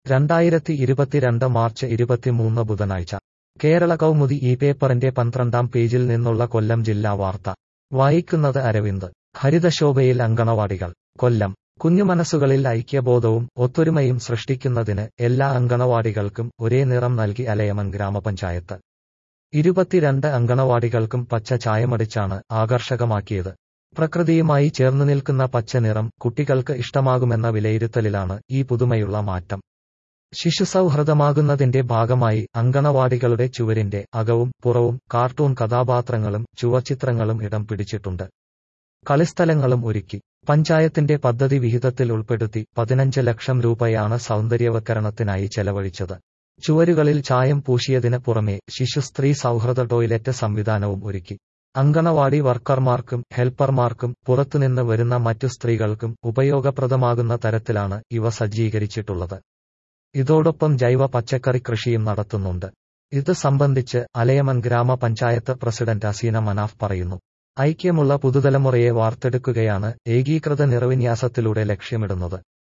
രണ്ടായിരത്തി ഇരുപത്തിരണ്ട് മാർച്ച് ഇരുപത്തിമൂന്ന് ബുധനാഴ്ച കേരള കൗമുദി ഈ പേപ്പറിന്റെ പന്ത്രണ്ടാം പേജിൽ നിന്നുള്ള കൊല്ലം ജില്ലാ വാർത്ത വായിക്കുന്നത് അരവിന്ദ് ഹരിതശോഭയിൽ അങ്കണവാടികൾ കൊല്ലം കുഞ്ഞുമനസ്സുകളിൽ ഐക്യബോധവും ഒത്തൊരുമയും സൃഷ്ടിക്കുന്നതിന് എല്ലാ അങ്കണവാടികൾക്കും ഒരേ നിറം നൽകി അലയമൻ ഗ്രാമപഞ്ചായത്ത് ഇരുപത്തിരണ്ട് അങ്കണവാടികൾക്കും പച്ച ചായമടിച്ചാണ് ആകർഷകമാക്കിയത് പ്രകൃതിയുമായി ചേർന്നു നിൽക്കുന്ന പച്ച നിറം കുട്ടികൾക്ക് ഇഷ്ടമാകുമെന്ന വിലയിരുത്തലിലാണ് ഈ പുതുമയുള്ള മാറ്റം ശിശുസൗഹൃദമാകുന്നതിന്റെ ഭാഗമായി അങ്കണവാടികളുടെ ചുവരിന്റെ അകവും പുറവും കാർട്ടൂൺ കഥാപാത്രങ്ങളും ചുവച്ചിത്രങ്ങളും ഇടം പിടിച്ചിട്ടുണ്ട് കളിസ്ഥലങ്ങളും ഒരുക്കി പഞ്ചായത്തിന്റെ പദ്ധതി വിഹിതത്തിൽ ഉൾപ്പെടുത്തി പതിനഞ്ച് ലക്ഷം രൂപയാണ് സൗന്ദര്യവൽക്കരണത്തിനായി ചെലവഴിച്ചത് ചുവരുകളിൽ ചായം പൂശിയതിന് പുറമെ ശിശു സ്ത്രീ സൗഹൃദ ടോയ്ലറ്റ് സംവിധാനവും ഒരുക്കി അങ്കണവാടി വർക്കർമാർക്കും ഹെൽപ്പർമാർക്കും പുറത്തുനിന്ന് വരുന്ന മറ്റു സ്ത്രീകൾക്കും ഉപയോഗപ്രദമാകുന്ന തരത്തിലാണ് ഇവ സജ്ജീകരിച്ചിട്ടുള്ളത് ഇതോടൊപ്പം ജൈവ പച്ചക്കറി കൃഷിയും നടത്തുന്നുണ്ട് ഇത് സംബന്ധിച്ച് അലയമൻ ഗ്രാമപഞ്ചായത്ത് പ്രസിഡന്റ് അസീന മനാഫ് പറയുന്നു ഐക്യമുള്ള പുതുതലമുറയെ വാർത്തെടുക്കുകയാണ് ഏകീകൃത നിറവിന്യാസത്തിലൂടെ ലക്ഷ്യമിടുന്നത്